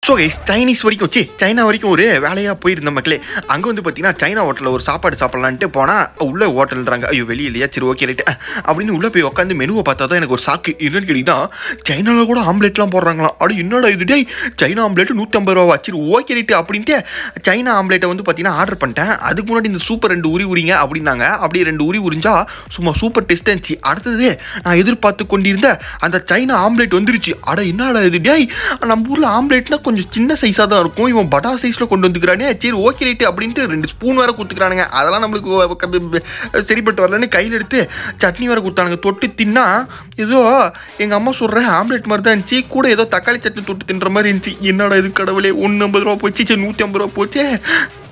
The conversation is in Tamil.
ஸோ கைஸ் சைனீஸ் வரைக்கும் சி சைனா வரைக்கும் ஒரு வேலையாக போயிருந்த மக்களே அங்கே வந்து பார்த்தீங்கன்னா சைனா ஹோட்டலில் ஒரு சாப்பாடு சாப்பிட்லான்ட்டு போனால் உள்ளே ஹோட்டல்ன்றாங்க ஐயோ வெளியே இல்லையா சரி ஓகே ரைட்டு அப்படின்னு உள்ளே போய் உட்காந்து மெனுவை பார்த்தா தான் எனக்கு ஒரு சாக்கு என்னன்னு கேட்டிங்கன்னா சைனாவில் கூட ஆம்லெட்லாம் போடுறாங்களாம் அப்படி என்னடா இது டேய் சைனா ஆம்லெட் நூற்றம்பது ரூபா சரி ஓகே ரைட்டு அப்படின்ட்டு சைனா ஆம்லெட்டை வந்து பார்த்தீங்கன்னா ஆர்டர் பண்ணிட்டேன் அதுக்கு முன்னாடி இந்த சூப்பர் ரெண்டு உரி உரிங்க அப்படின்னாங்க அப்படியே ரெண்டு உரி உரிஞ்சா சும்மா சூப்பர் டேஸ்ட் இருந்துச்சு அடுத்தது நான் எதிர்பார்த்து கொண்டிருந்த அந்த சைனா ஆம்லெட் வந்துருச்சு அட என்னடா இது டேய் நம்ம ஊரில் ஆம்லெட்னா கொஞ்சம் சின்ன சைஸாக தான் இருக்கும் இவன் பட்டா சைஸில் கொண்டு வந்துக்கிறானே சரி ஓகே ரைட்டு அப்படின்ட்டு ரெண்டு ஸ்பூன் வேற கொடுத்துக்கிறானுங்க அதெல்லாம் நம்மளுக்கு ஒ- க- ப- சரிப்பட்டு வரலன்னு கையில் எடுத்து சட்னி வேற கொடுத்தானுங்க தொட்டு தின்னா ஏதோ எங்கள் அம்மா சொல்கிறேன் ஆம்லெட் மாதிரி தான் இருந்துச்சு கூட ஏதோ தக்காளி சட்னி தொட்டு தின்ற மாதிரி இருந்துச்சு என்னடா இது கடவுளே ஒன்று ஐம்பது ரூபா போச்சு சரி நூற்றி ஐம்பது ரூபா போச்சு